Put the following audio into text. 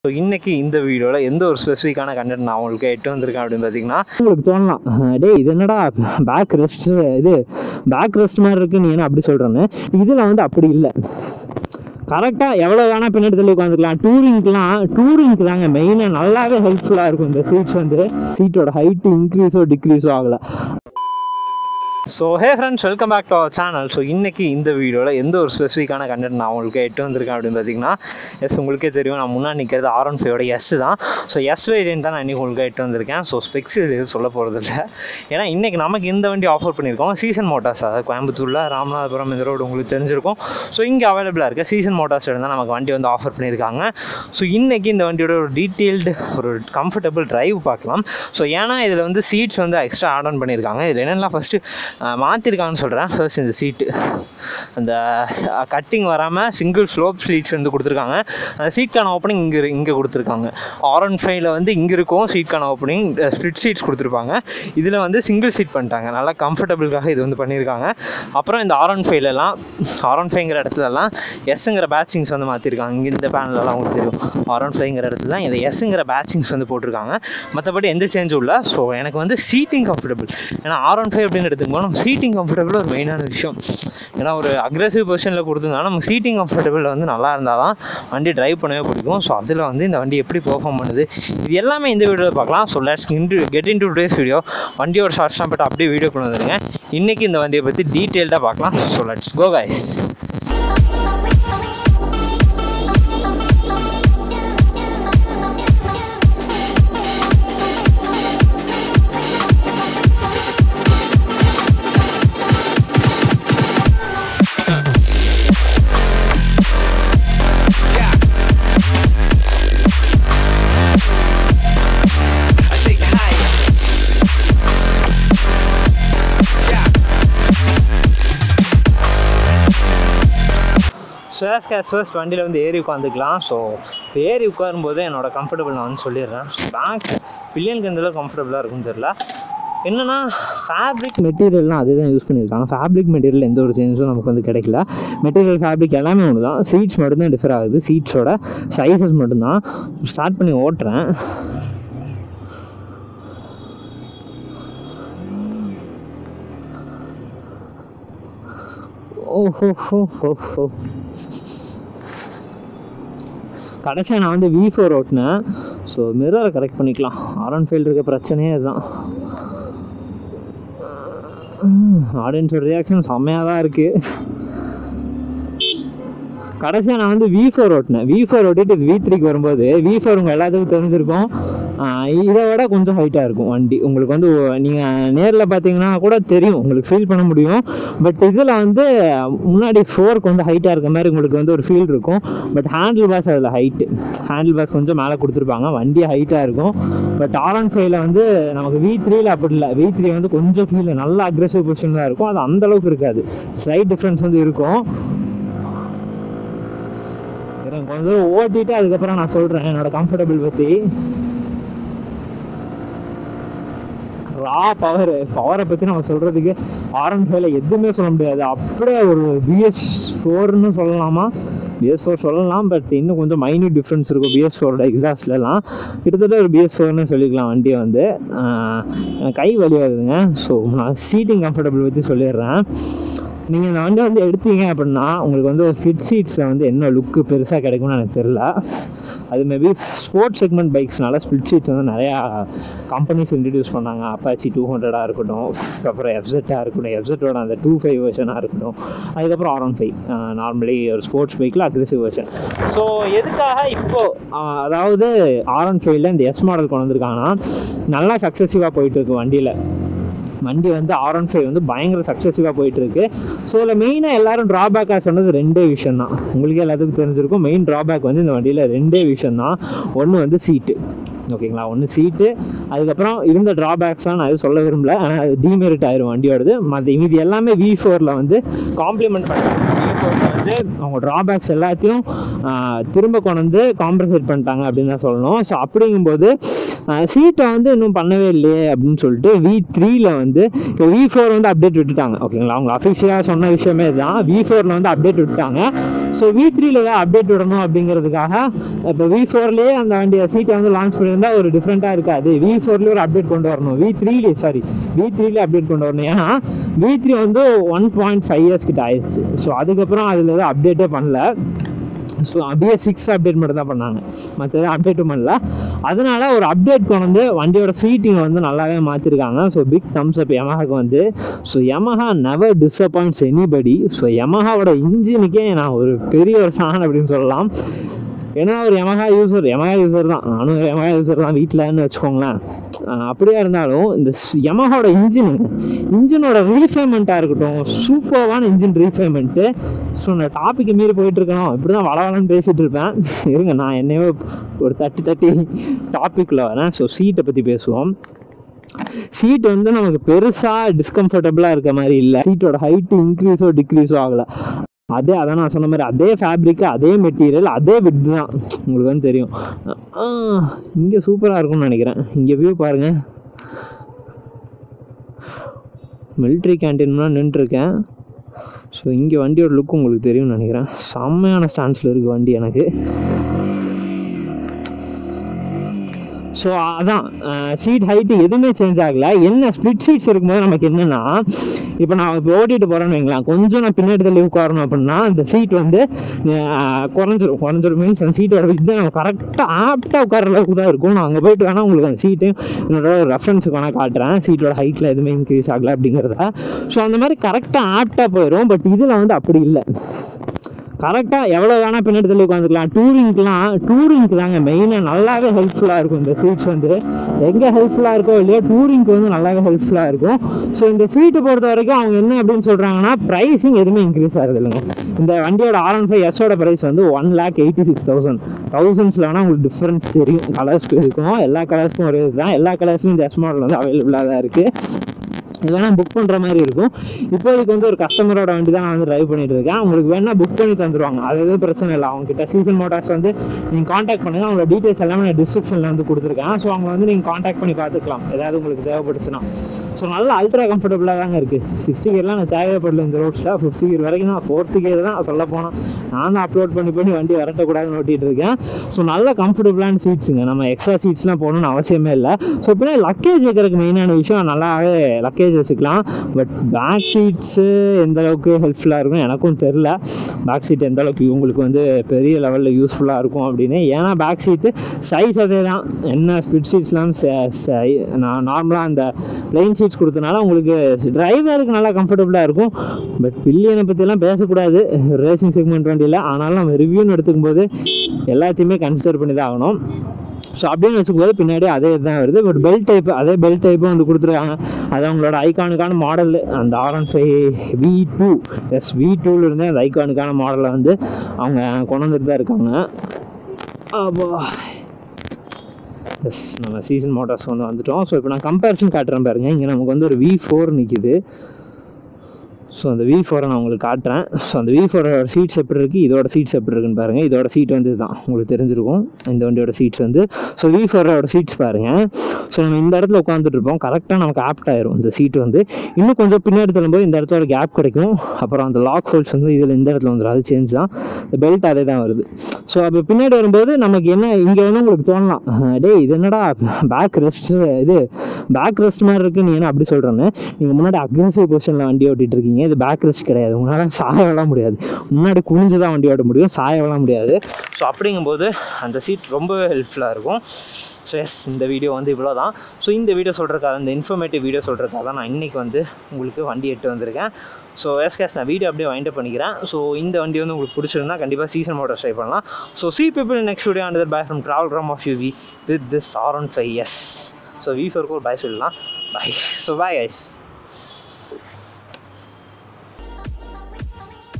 So இன்றைக்கி இந்த வீடியோவில் எந்த ஒரு ஸ்பெசிஃபிக்கான கண்டென்ட் நான் உங்களுக்கு எட்டு வந்திருக்கேன் அப்படின்னு பார்த்தீங்கன்னா உங்களுக்கு தோணலாம் அஹ் டேய் இது என்னடா பேக் ரெஸ்ட் இது பேக் ரெஸ்ட் மாதிரி இருக்கு நீ என்ன அப்படி சொல்கிறேன்னு இதில் வந்து அப்படி இல்லை கரெக்டாக எவ்வளோ வேணால் பின்னாடி தள்ளி உட்காந்துக்கலாம் டூரிங்க்குலாம் டூரிங்க்கு தாங்க மெயினாக நல்லாவே ஹெல்ப்ஃபுல்லாக இருக்கும் இந்த சீட்ஸ் வந்து சீட்டோட ஹைட்டு இன்க்ரீஸோ டிக்ரீஸோ ஆகலை so hey friends welcome back to our channel so இன்றைக்கி இந்த வீடியோவில் எந்த ஒரு ஸ்பெசிஃபிக்கான கண்டென்ட் நான் உங்களுக்கு எட்டு வந்திருக்கேன் அப்படின்னு பார்த்தீங்கன்னா எஸ் உங்களுக்கே தெரியும் நான் முன்னாடி நிற்கிறது ஆர் ஒன் ஃபைவோட எஸ் தான் ஸோ எஸ் வேரியன்ட் தான் நான் இன்றைக்கி உங்களுக்கு எட்டு வந்திருக்கேன் ஸோ ஸ்பெக்ஸ் எதுவும் சொல்ல போகிறது இல்லை ஏன்னா இன்றைக்கி நமக்கு இந்த வண்டி ஆஃபர் பண்ணியிருக்கோம் சீசன் மோட்டார்ஸ் அதாவது கோயம்புத்தூரில் ராமநாதபுரம் இந்த ரோடு உங்களுக்கு தெரிஞ்சிருக்கும் ஸோ இங்கே அவைலபிளாக இருக்குது சீசன் மோட்டார்ஸ் தான் நமக்கு வண்டி வந்து ஆஃபர் பண்ணியிருக்காங்க ஸோ இன்றைக்கி இந்த வண்டியோட ஒரு டீட்டெயில்டு ஒரு கம்ஃபர்டபுள் டிரைவ் பார்க்கலாம் ஸோ ஏன்னா இதில் வந்து சீட்ஸ் வந்து எக்ஸ்ட்ரா ஆட் ஆன் பண்ணியிருக்காங்க இதில் என்னெல்லாம் ஃபஸ்ட்டு மாற்றிருக்காங்கன்னு சொல்கிறேன் ஃபர்ஸ்ட் இந்த சீட்டு அந்த கட்டிங் வராமல் சிங்கிள் ஸ்லோப் சீட்ஸ் வந்து கொடுத்துருக்காங்க அந்த சீட்கான ஓப்பனிங் இங்கே இங்கே கொடுத்துருக்காங்க ஆர் ஒன் ஃபைவ்ல வந்து இங்கே இருக்கும் சீட்கான ஓப்பனிங் ஸ்ப்ளிட் சீட்ஸ் கொடுத்துருப்பாங்க இதில் வந்து சிங்கிள் சீட் பண்ணிட்டாங்க நல்லா கம்ஃபர்டபுளுக்காக இது வந்து பண்ணியிருக்காங்க அப்புறம் இந்த ஆர் ஒன் ஃபைவ்லலாம் ஆர் ஒன் ஃபைவ்ங்கிற இடத்துலலாம் எஸ்ங்கிற பேட்சிங்ஸ் வந்து மாற்றிருக்காங்க இங்கே இந்த பேனலெலாம் உங்களுக்கு தெரியும் ஆர் ஒன் ஃபைவ்ங்கிற இடத்துல தான் இந்த எஸ்ங்கிற பேட்சிங்ஸ் வந்து போட்டிருக்காங்க மற்றபடி எந்த சேஞ்சும் இல்லை ஸோ எனக்கு வந்து சீட்டிங் கம்ஃபர்டபுள் ஏன்னா ஆர் ஒன் ஃபைவ் அப்படின்னு எடுத்துக்கும்போது நம்ம சீட்டிங் கம்ஃபர்டபுள் ஒரு மெயினான விஷயம் ஏன்னா ஒரு அக்ரெசிவ் பொசிஷனில் கொடுத்துருந்தாலும் நமக்கு சீட்டிங் கம்ஃபர்டபுள் வந்து நல்லா இருந்தால் தான் வண்டி டிரைவ் பண்ணவே பிடிக்கும் ஸோ அதில் வந்து இந்த வண்டி எப்படி பெர்ஃபார்ம் பண்ணுது இது எல்லாமே இந்த வீடியோவில் பார்க்கலாம் so let's into get in today's video வண்டியோட ஷார்ட் ஸ்டாம்பட் அப்படியே வீடியோ கொண்டு வந்துருங்க இன்றைக்கி இந்த வண்டியை பற்றி டீட்டெயில்டாக பார்க்கலாம் so let's go guys I take it higher. ஷேர்ஸ் கேஸ் ஃபர்ஸ்ட் வண்டியில் வந்து ஏறி உட்காந்துக்கலாம் ஸோ ஏறி உட்காரும்போது என்னோட கம்ஃபர்டபுள் நான் வந்து சொல்லிடுறேன் ஸோ பேக் பில்லியனுக்கு எந்த அளவுக்கு கம்ஃபர்டபுளாக இருக்கும்னு தெரியல என்னென்னா ஃபேப்ரிக் மெட்டீரியல்லாம் அதே தான் யூஸ் பண்ணியிருக்காங்க ஃபேப்ரிக் மெட்டீரியல் எந்த ஒரு சேஞ்சஸும் நமக்கு வந்து கிடைக்கல மெட்டீரியல் ஃபேப்ரிக் எல்லாமே ஒன்று தான் சீட்ஸ் மட்டும்தான் டிஃபர் ஆகுது சீட்ஸோட சைஸஸ் மட்டும்தான் ஸ்டார்ட் பண்ணி ஓட்டுறேன் ஓஹோ ஹோ ஹோ ஹோ கடைசியாக நான் வந்து வி ஃபோர் ஓட்டினேன் ஸோ மிரரை கரெக்ட் பண்ணிக்கலாம் ஆர் ஒன் ஃபீல்டு இருக்க பிரச்சனையே அதுதான் ஆடியன்ஸோட ரியாக்ஷன் செம்மையாக தான் இருக்குது கடைசியாக நான் வந்து வி ஃபோர் ஓட்டினேன் வி ஃபோர் ஓட்டிட்டு வி த்ரீக்கு வரும்போது வி ஃபோர் உங்கள் எல்லாத்துக்கும் தெரிஞ்சிருக்கும் ஆஹ் இதை விட கொஞ்சம் ஹைட்டாக இருக்கும் வண்டி உங்களுக்கு வந்து நீங்கள் நேரில் பார்த்தீங்கன்னா கூட தெரியும் உங்களுக்கு ஃபீல் பண்ண முடியும் பட் இதில் வந்து முன்னாடி ஃபோருக்கு வந்து ஹைட்டாக இருக்க மாதிரி உங்களுக்கு வந்து ஒரு ஃபீல் இருக்கும் பட் ஹேண்டில் பாஸ் அதில் ஹைட்டு ஹேண்டில் பாஸ் கொஞ்சம் மேலே கொடுத்துருப்பாங்க வண்டி ஹைட்டாக இருக்கும் பட் ஆர் ஒன் ஃபைவ்ல வந்து நமக்கு வி த்ரீல அப்படி இல்லை வி த்ரீ வந்து கொஞ்சம் ஃபீல் நல்ல அக்ரெசிவ் பொசிஷன் தான் இருக்கும் அது அந்த அளவுக்கு இருக்காது ஸ்லைட் டிஃப்ரென்ஸ் வந்து இருக்கும் இருங்க, கொஞ்சம் தூரம் ஓட்டிட்டு அதுக்கப்புறம் நான் சொல்கிறேன் என்னோட கம்ஃபர்டபுள் பற்றி ரா பவர் பவரை பற்றி நம்ம சொல்கிறதுக்கு ஆரன் ஃபைவ்ல எதுவுமே சொல்ல முடியாது அப்படியே ஒரு பிஎஸ் ஃபோர்னு சொல்லலாமா பிஎஸ் ஃபோர் சொல்லலாம் பட் இன்னும் கொஞ்சம் மைன்யூட் டிஃப்ரென்ஸ் இருக்கும் பிஎஸ் ஃபோரோட எக்ஸாஸ்ட்லாம் கிட்டத்தட்ட ஒரு பிஎஸ் ஃபோர்னு சொல்லிக்கலாம் வண்டியை வந்து ஆஹ் எனக்கு கை வலி ஆகுதுங்க ஸோ நான் சீட்டிங் கம்ஃபர்டபுள் பற்றி சொல்லிடுறேன் நீங்கள் இந்த வண்டி வந்து எடுத்தீங்க அப்படின்னா உங்களுக்கு வந்து ஒரு ஃபிட் சீட்ஸில் வந்து என்ன லுக்கு பெருசாக கிடைக்கும்னு எனக்கு தெரில அது மேபி ஸ்போர்ட்ஸ் செக்மெண்ட் பைக்ஸ்னால ஸ்பிளிட் சீட்ஸ் வந்து நிறையா கம்பெனிஸ் இன்ட்ரடியூஸ் பண்ணாங்க அப்பாச்சி டூ ஹண்ட்ரடாக இருக்கட்டும் அப்புறம் எஃப்செட்டாக இருக்கட்டும் எஃப்செட்டோட அந்த டூ ஃபைவ் வெர்ஷனாக இருக்கட்டும் அதுக்கப்புறம் ஆர் ஒன் ஃபைவ் நார்மலி ஒரு ஸ்போர்ட்ஸ் பைக்கில் அக்ரெசிவ் வெர்ஷன் ஸோ எதுக்காக இப்போது அதாவது ஆர் ஒன் ஃபைவ்ல இந்த எஸ் மாடல் கொண்டு வந்திருக்காங்கன்னா நல்லா சக்ஸஸிவாக போயிட்டு இருக்கு வண்டியில் வண்டி வந்து ஆர் ஒன் ஃபைவ் வந்து பயங்கர சக்ஸஸிவாக போயிட்டுருக்கு ஸோ இதில் மெயினாக எல்லாரும் ட்ராபேக்காக சொன்னது ரெண்டே விஷயம் தான் உங்களுக்கு எல்லாத்துக்கும் தெரிஞ்சிருக்கும் மெயின் ட்ராபேக் வந்து இந்த வண்டியில் ரெண்டே விஷயம் தான் ஒன்று வந்து சீட்டு ஓகேங்களா ஒன்று சீட்டு அதுக்கப்புறம் இருந்த ட்ராபேக்ஸ்லாம் நான் எதுவும் சொல்ல விரும்பல ஆனால் அது டிமெரிட் ஆயிரும் வண்டியோடது மற்ற இது எல்லாமே வி ஃபோரில் வந்து காம்ப்ளிமெண்ட் பண்ணுறாங்க வி ஃபோரில் வந்து அவங்க ட்ராபேக்ஸ் எல்லாத்தையும் ஆஹ், திரும்ப கொண்டு வந்து காம்பன்சேட் பண்ணிட்டாங்க அப்படின்னு தான் சொல்லணும் ஸோ அப்படிங்கும்போது சீட்டை வந்து இன்னும் பண்ணவே இல்லையே அப்படின்னு சொல்லிட்டு வி த்ரீல வந்து இப்போ வி ஃபோர் வந்து அப்டேட் விட்டுட்டாங்க ஓகேங்களா அவங்க அஃபிஷியலாக சொன்ன விஷயமே தான் வி ஃபோரில் வந்து அப்டேட் விட்டுட்டாங்க ஸோ வி த்ரீல ஏதாவது அப்டேட் விடணும் அப்படிங்கிறதுக்காக இப்போ வி ஃபோர்லேயே அந்த வண்டியை சீட்டை வந்து லான்ச் பண்ணியிருந்தா ஒரு டிஃப்ரெண்ட்டாக இருக்காது வி ஃபோர்லேயே ஒரு அப்டேட் கொண்டு வரணும் வி த்ரீலே சாரி வி த்ரீல அப்டேட் கொண்டு வரணும் ஏன்னா வி த்ரீ வந்து ஒன் பாயிண்ட் ஃபைவ் இயர்ஸ் கிட்ட ஆயிடுச்சு ஸோ அதுக்கப்புறம் அதில் எதுவும் அப்டேட்டே பண்ணல ஸோ அப்படியே சிக்ஸ் அப்டேட் மட்டும் தான் பண்ணாங்க மற்றது அப்டேட்டும் பண்ணல அதனால ஒரு அப்டேட் கொண்டு வந்து வண்டியோட சீட்டிங் வந்து நல்லாவே மாற்றிருக்காங்க ஸோ பிக் தம்ஸ் அப் யமஹாக்கு வந்து so Yamaha never disappoints anybody so யமஹாவோட இன்ஜினுக்கே நான் ஒரு பெரிய ஒரு ஃபேன் அப்படின்னு சொல்லலாம் ஏன்னா ஒரு யமஹா யூசர் யமஹா யூசர் தான் நானும் ஒரு யமஹா யூசர் தான் வீட்டிலன்னு வச்சுக்கோங்களேன் ஆஹ் அப்படியா இருந்தாலும் இந்த யமஹாவோட இன்ஜின் இன்ஜினோட ரீஃபைன்மெண்ட்டாக இருக்கட்டும் சூப்பர்வான இன்ஜின் ரீஃபைன்மெண்ட்டு ஸோ நான் டாப்பிக்கை மீறி போயிட்டு இருக்கணும் இப்படி தான் வளவலன்னு பேசிகிட்டு இருப்பேன் இருங்க நான் என்னையோ ஒரு தட்டி தட்டி டாப்பிக்கில் வரேன் ஸோ சீட்டை பற்றி பேசுவோம் சீட் வந்து நமக்கு பெருசாக டிஸ்கம்ஃபர்டபுளாக இருக்க மாதிரி இல்லை சீட்டோட ஹைட்டு இன்க்ரீஸோ டிக்ரீஸோ ஆகலை அதே அதான் நான் சொன்ன மாதிரி அதே ஃபேப்ரிக்கு அதே மெட்டீரியல் அதே விட் தான் உங்களுக்கு வந்து தெரியும் இங்கே சூப்பராக இருக்கும்னு நினைக்கிறேன் இங்கே வியூ பாருங்கள் மிலிட்ரி கேன்டீன்லாம் நின்றுருக்கேன் ஸோ இங்கே வண்டியோட லுக் உங்களுக்கு தெரியும்னு நினைக்கிறேன் செம்மையான ஸ்டாண்ட்ஸில் இருக்குது வண்டி எனக்கு ஸோ அதான் சீட் ஹைட்டு எதுவுமே சேஞ்ச் ஆகலை என்ன ஸ்ப்ளிட் சீட்ஸ் இருக்கும்போது நமக்கு என்னென்னா இப்போ நான் இப்போ ஓட்டிட்டு போகிறேன்னு வைங்களேன் கொஞ்சம் நான் பின்னாடி தள்ளி உட்காரணும் அப்படின்னா அந்த சீட் வந்து அஹ், குறைஞ்சிரும் குறைஞ்சிரும் மீன்ஸ் அந்த சீட்டோட இது நம்ம கரெக்டாக ஆப்டாக உட்கார அளவுக்கு தான் இருக்கும் நான் அங்கே போயிட்டு வேணால் உங்களுக்கு அந்த சீட்டு என்னோட ரெஃபரன்ஸுக்கு வேணால் காட்டுறேன் சீட்டோட ஹைட்டில் எதுவுமே இன்க்ரீஸ் ஆகலை அப்படிங்கிறத ஸோ அந்த மாதிரி கரெக்டாக ஆப்டாக போயிடும் பட் இதில் வந்து அப்படி இல்லை கரெக்டாக எவ்வளோ வேணால் பின்னாடி தள்ளி உட்காந்துக்கலாம் டூரிங்க்குலாம் டூரிங்க்கு தாங்க மெயினாக நல்லாவே ஹெல்ப்ஃபுல்லாக இருக்கும் இந்த சீட்ஸ் வந்து எங்கே ஹெல்ப்ஃபுல்லாக இருக்கோ இல்லையோ டூரிங்க்கு வந்து நல்லாவே ஹெல்ப்ஃபுல்லாக இருக்கும் ஸோ இந்த சீட்டை பொறுத்த வரைக்கும் அவங்க என்ன அப்படின்னு சொல்கிறாங்கன்னா ப்ரைஸிங் எதுவுமே இன்க்ரீஸ் ஆகுது இல்லைங்க இந்த வண்டியோட ஆர் ஒன் ஃபைவ் எஸ்ஸோட ப்ரைஸ் வந்து one lakh eighty six thousand தௌசண்ட்ஸில் வேணால் உங்களுக்கு டிஃப்ரென்ஸ் தெரியும் கலர்ஸ்க்கு இருக்கும் எல்லா கலர்ஸ்க்கும் ஒரே இதுதான் எல்லா கலர்ஸ்லையும் இந்த எஸ் மாடல் வந்து அவைலபிளாக தான் இருக்குது இதெல்லாம் புக் பண்ணுற மாதிரி இருக்கும் இப்போதைக்கு வந்து ஒரு கஸ்டமரோட வண்டி தான் நான் வந்து டிரைவ் பண்ணிட்டு இருக்கேன் உங்களுக்கு வேணா புக் பண்ணி தந்துருவாங்க அது எதுவும் பிரச்சனை இல்லை அவங்க கிட்ட சீசன் மோட்டார்ஸ் வந்து நீங்கள் காண்டாக்ட் பண்ணுங்கள் அவங்களோட டீட்டெயில்ஸ் எல்லாமே நான் டிஸ்கிரிப்ஷனில் வந்து கொடுத்துருக்கேன் ஸோ அவங்க வந்து நீங்கள் காண்டாக்ட் பண்ணி பார்த்துக்கலாம் ஏதாவது உங்களுக்கு தேவைப்பட்டுச்சுன்னா ஸோ நல்ல அல்ட்ரா கம்ஃபர்டபுளாக தாங்க இருக்குது சிக்ஸ்டி கியர்லாம் நான் தேவைப்படல இந்த ரோட்ஸில் ஃபிஃப்டி கியர் வரைக்கும் தான் ஃபோர்த்து கியர் தான் சொல்ல போனால் நான் தான் அப்லோட் பண்ணி பண்ணி வண்டி வரட்டக்கூடாதுன்னு ஓட்டிகிட்டு இருக்கேன் ஸோ நல்ல கம்ஃபர்டபுளான சீட்ஸுங்க நம்ம எக்ஸ்ட்ரா சீட்ஸ்லாம் போகணும்னு அவசியமே இல்லை ஸோ பின்னாடி லக்கேஜ் வைக்கிறதுக்கு மெயினான விஷயம் நல்லாவே லக்கேஜ் வச்சுக்கலாம் பட் பேக் சீட்ஸு எந்த அளவுக்கு ஹெல்ப்ஃபுல்லாக இருக்கும் எனக்கும் தெரில பேக் சீட் எந்த அளவுக்கு இவங்களுக்கு வந்து பெரிய லெவலில் யூஸ்ஃபுல்லாக இருக்கும் அப்படின்னு ஏன்னா பேக் சீட்டு சைஸ் அதே தான் என்ன ஸ்பிட் சீட்ஸ்லாம் நான் நார்மலாக அந்த பிளெயின் சீட்ஸ் கொடுத்தனால உங்களுக்கு டிரைவருக்கு நல்லா கம்ஃபர்டபுளாக இருக்கும் பட் பில்லியனை பற்றிலாம் பேசக்கூடாது ரேசிங் செக்மெண்ட் வண்டியில் ஆனாலும் நம்ம ரிவ்யூன்னு எடுத்துக்கும்போது எல்லாத்தையுமே கன்சிடர் பண்ணி தான் ஆகணும் ஸோ அப்படின்னு வச்சுக்கும்போது பின்னாடி அதே இதுதான் வருது பட் பெல்ட் டைப் அதே பெல்ட் டைப்பும் வந்து கொடுத்துருக்காங்க அது அவங்களோட ஐகானுக்கான மாடல் அந்த R one five V two S V டூலேருந்தே அந்த ஐகானுக்கான மாடலை வந்து அவங்க கொண்டு வந்துட்டு தான் இருக்காங்க அப்போ எஸ் நம்ம சீசன் மோட்டார்ஸ் வந்து வந்துட்டோம் ஸோ இப்போ நான் கம்பேரிசன் காட்டுறேன் பாருங்க இங்கே நமக்கு வந்து ஒரு வி ஃபோர் நிற்கிது ஸோ அந்த வி ஃபோரை நான் உங்களுக்கு காட்டுறேன் ஸோ அந்த வி ஃபோரோட சீட்ஸ் எப்படி இருக்குது இதோட சீட்ஸ் எப்படி இருக்குன்னு பாருங்கள் இதோட சீட் வந்து இதுதான் உங்களுக்கு தெரிஞ்சிருக்கும் இந்த வண்டியோட சீட்ஸ் வந்து ஸோ வி ஃபோரோட சீட்ஸ் பாருங்கள் ஸோ நம்ம இந்த இடத்துல உட்காந்துட்டு இருப்போம் கரெக்டாக நமக்கு ஆப்ட் ஆயிரும் இந்த சீட் வந்து இன்னும் கொஞ்சம் பின்னாடி தள்ளும்போது இந்த இடத்தோட கேப் கிடைக்கும் அப்புறம் அந்த லாக் ஹோல்ஸ் வந்து இதில் இந்த இடத்துல வந்துடும் அது சேஞ்ச் தான் இந்த பெல்ட் அதே தான் வருது ஸோ அப்போ பின்னாடி வரும்போது நமக்கு என்ன இங்கே வந்து உங்களுக்கு தோணலாம் அஹ் டேய் இது என்னடா பேக் ரெஸ்ட் இது பேக் ரெஸ்ட் மாதிரி இருக்கு நீ என்ன அப்படி சொல்கிறேன்னு நீங்கள் முன்னாடி அக்ரெசிவ் பொசிஷனில் வண்டி ஓட்டிட்டு இருக்கீங்க இது பேக் ரெஸ்ட் கிடையாது உங்களால் சாய விட முடியாது முன்னாடி குனிஞ்சு தான் வண்டி ஓட்ட முடியும் சாய விட முடியாது ஸோ அப்படிங்கும்போது அந்த சீட் ரொம்பவே ஹெல்ப்ஃபுல்லாக இருக்கும் ஸோ எஸ் இந்த வீடியோ வந்து இவ்வளோ தான் ஸோ இந்த வீடியோ சொல்கிறக்காக இந்த இன்ஃபர்மேட்டிவ் வீடியோ சொல்கிறக்காக தான் நான் இன்றைக்கி வந்து உங்களுக்கு வண்டி எட்டு வந்திருக்கேன் ஸோ எஸ் கேஸ் நான் வீடியோ அப்படியே வைண்ட் பண்ணிக்கிறேன் ஸோ இந்த வண்டி வந்து உங்களுக்கு பிடிச்சிருந்தா கண்டிப்பாக சீசன் மோட்டர் ட்ரை பண்ணலாம் so see people next video under bye from travel rum off you V with this R one five S so V ஃபோருக்கு ஒரு பை சொல்லலாம் பை ஸோ பை ஐஸ்